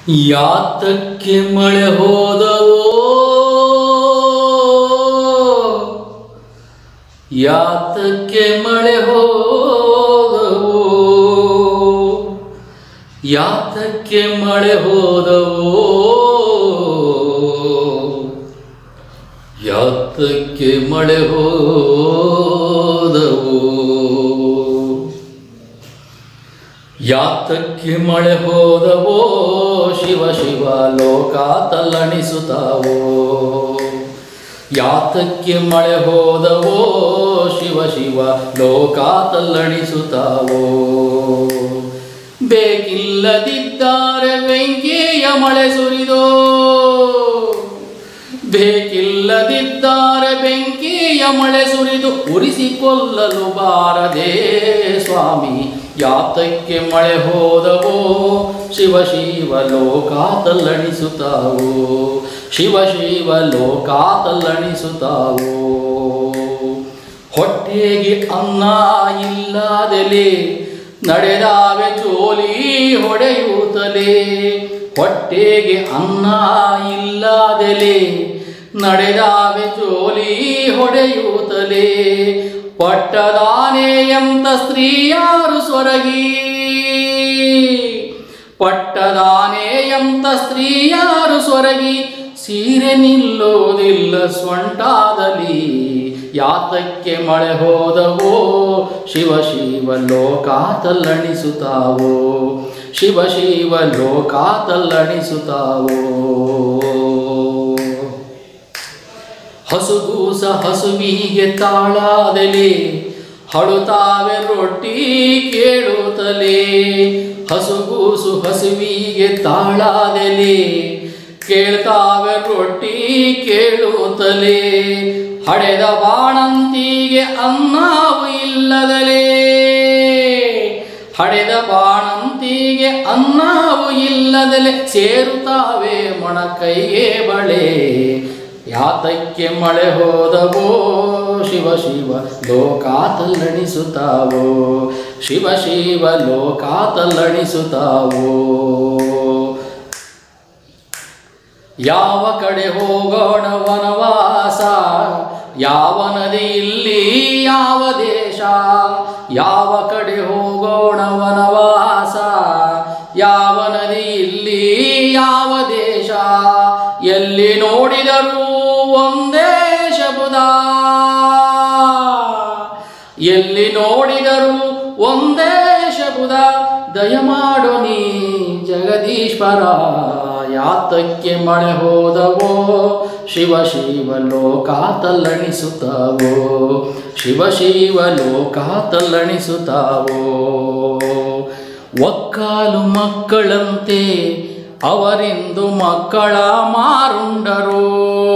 ಯಾತಕ್ಕೆ ಮಳೆ ಹೋದವೋ ಯಾತಕ್ಕೆ ಮಳೆ ಹೋದವೋ ಯಾತಕ್ಕೆ ಮಳೆ ಹೋದವೋ ಯಾತಕ್ಕೆ ಮಳೆ ಹೋದವೋ ಯಾತಕ್ಕೆ ಮಳೆ ಹೋದವೋ ಶಿವ ಶಿವ ಲೋಕ ತಲ್ಲಣಿಸುತ್ತಾವೋ ಯಾತಕ್ಕೆ ಮಳೆ ಹೋದವೋ ಶಿವ ಶಿವ ಲೋಕ ತಲ್ಲಣಿಸುತ್ತಾವೋ ಬೇಕಿಲ್ಲದಿದ್ದಾರೆ ಬೆಂಕಿಯ ಮಳೆ ಸುರಿದೋ ಬೇಕಿಲ್ಲದಿದ್ದಾರೆ ಬೆಂಕಿಯ ಮಳೆ ಸುರಿದು ಉರಿಸಿಕೊಳ್ಳಲು ಬಾರದೆ ಸ್ವಾಮಿ ಯಾತಕ್ಕೆ ಮಳೆ ಹೋದವೋ ಶಿವ ಶಿವ ಲೋಕ ತಲ್ಲಣಿಸುತ್ತಾವೋ ಶಿವ ಶಿವ ಲೋಕ ತಲ್ಲಣಿಸುತ್ತಾವೋ ಹೊಟ್ಟೆಗೆ ಅನ್ನ ಇಲ್ಲದಲೆ ನಡೆದಾವೆ ಜೋಲಿ ಹೊಡೆಯುತ್ತಲೇ ಹೊಟ್ಟೆಗೆ ಅನ್ನ ಇಲ್ಲದಲೆ ನಡೆದಾವೆ ಜೋಲಿ ಹೊಡೆಯುತ್ತಲೇ ಪಟ್ಟದಾನೆಯಂತ ಸ್ತ್ರೀಯಾರು ಸ್ವರಗಿ ಪಟ್ಟದಾನೆಯಂತ ಸ್ತ್ರೀಯಾರು ಸ್ವರಗಿ ಸೀರೆ ನಿಲ್ಲೋದಿಲ್ಲ ಸ್ವಂಟಾದಲಿ ಯಾತಕ್ಕೆ ಮಳೆ ಹೋದವೋ ಶಿವ ಶಿವ ಲೋಕ ತಲ್ಲಣಿಸುತ್ತಾವೋ ಶಿವ ಶಿವ ಲೋಕ ತಲ್ಲಣಿಸುತ್ತಾವೋ ಹಸುಗೂಸ ಹಸುವಿಗೆ ತಾಳಾದಲೆ ಹಳುತ್ತಾವೆ ರೊಟ್ಟಿ ಕೇಳುತ್ತಲೇ ಹಸುಗೂಸು ಹಸುವಿಗೆ ತಾಳಾದಲೆ ಕೇಳ್ತಾವೆ ರೊಟ್ಟಿ ಕೇಳುತ್ತಲೇ ಹಡೆದ ಬಾಣಂತಿಗೆ ಅನ್ನವು ಇಲ್ಲದಲೇ ಹಡೆದ ಬಾಣಂತಿಗೆ ಅನ್ನವು ಇಲ್ಲದಲೆ ಸೇರುತ್ತಾವೆ ಮೊಣಕೈಗೆ ಬಳೆ ಯಾತಕ್ಕೆ ಮಳೆ ಹೋದವೋ ಶಿವ ಶಿವ ಲೋಕ ತಲ್ಲಣಿಸುತ್ತಾವೋ ಶಿವ ಶಿವ ಲೋಕ ತಲ್ಲಣಿಸುತ್ತಾವೋ ಯಾವ ಕಡೆ ಹೋಗೋಣ ವನವಾಸ ಯಾವ ನದಿ ಇಲ್ಲಿ ಯಾವ ದೇಶ ಯಾವ ಕಡೆ ಹೋಗೋಣ ವನವಾಸ ಯಾವ ನದಿ ಇಲ್ಲಿ ಯಾವ ದೇಶ ಎಲ್ಲಿ ನೋಡಿದರೂ ಒಂದೇ ಶಬುದ ಎಲ್ಲಿ ನೋಡಿದರೂ ಒಂದೇ ಶಬುದ ದಯಮಾಡು ನೀ ಜಗದೀಶ್ವರ ಯಾತಕ್ಕೆ ಮಳೆ ಹೋದವೋ ಶಿವ ಶಿವ ಲೋಕ ತಲ್ಲಣಿಸುತ್ತಾವೋ ಶಿವ ಶಿವ ಲೋಕ ತಲ್ಲಣಿಸುತ್ತಾವೋ ಒಕ್ಕಾಲು ಮಕ್ಕಳಂತೆ ಅವರಿಂದು ಮಕ್ಕಳ ಮಾರುಂಡರು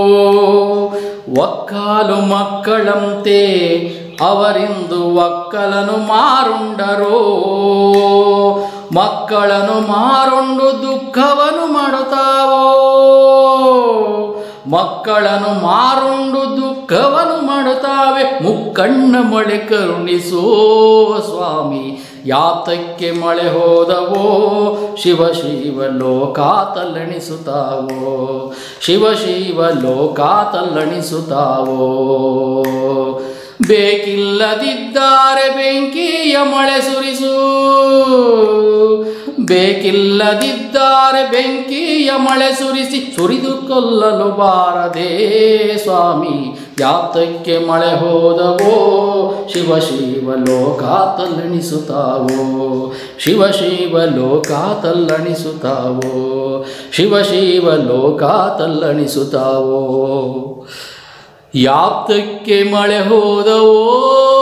ಒಕ್ಕಾಲು ಮಕ್ಕಳಂತೆ ಅವರಿಂದು ಒಕ್ಕಲನು ಮಾರುಂಡರು ಮಕ್ಕಳನ್ನು ಮಾರುಂಡು ದುಃಖವನ್ನು ಮಾಡುತ್ತಾವೋ ಮಕ್ಕಳನ್ನು ಮಾರುಂಡು ದುಃಖವನ್ನು ಮಾಡುತ್ತಾವೆ ಮುಕ್ಕಣ್ಣ ಮಳೆ ಕರುಣಿಸೋ ಸ್ವಾಮಿ ಯಾತಕ್ಕೆ ಮಳೆ ಹೋದವೋ ಶಿವ ಶಿವ ಲೋಕ ತಲ್ಲಣಿಸುತ್ತಾವೋ ಶಿವ ಶಿವ ಲೋಕ ತಲ್ಲಣಿಸುತ್ತಾವೋ ಬೇಕಿಲ್ಲದಿದ್ದಾರೆ ಬೆಂಕಿಯ ಮಳೆ ಸುರಿಸು ಬೇಕಿಲ್ಲದಿದ್ದಾರೆ ಬೆಂಕಿಯ ಮಳೆ ಸುರಿಸಿ ಸುರಿದು ಕೊಲ್ಲಲು ಬಾರದೆ ಸ್ವಾಮಿ ಯಾತಕ್ಕೆ ಮಳೆ ಹೋದವೋ ಶಿವ ಶಿವ ಲೋಕ ತಲ್ಲಣಿಸುತ್ತಾವೋ ಶಿವ ಶಿವ ಲೋಕ ತಲ್ಲಣಿಸುತ್ತಾವೋ ಶಿವ ಶಿವ ಲೋಕ ತಲ್ಲಣಿಸುತ್ತಾವೋ ಯಾತಕ್ಕೆ ಮಳೆ ಹೋದವೋ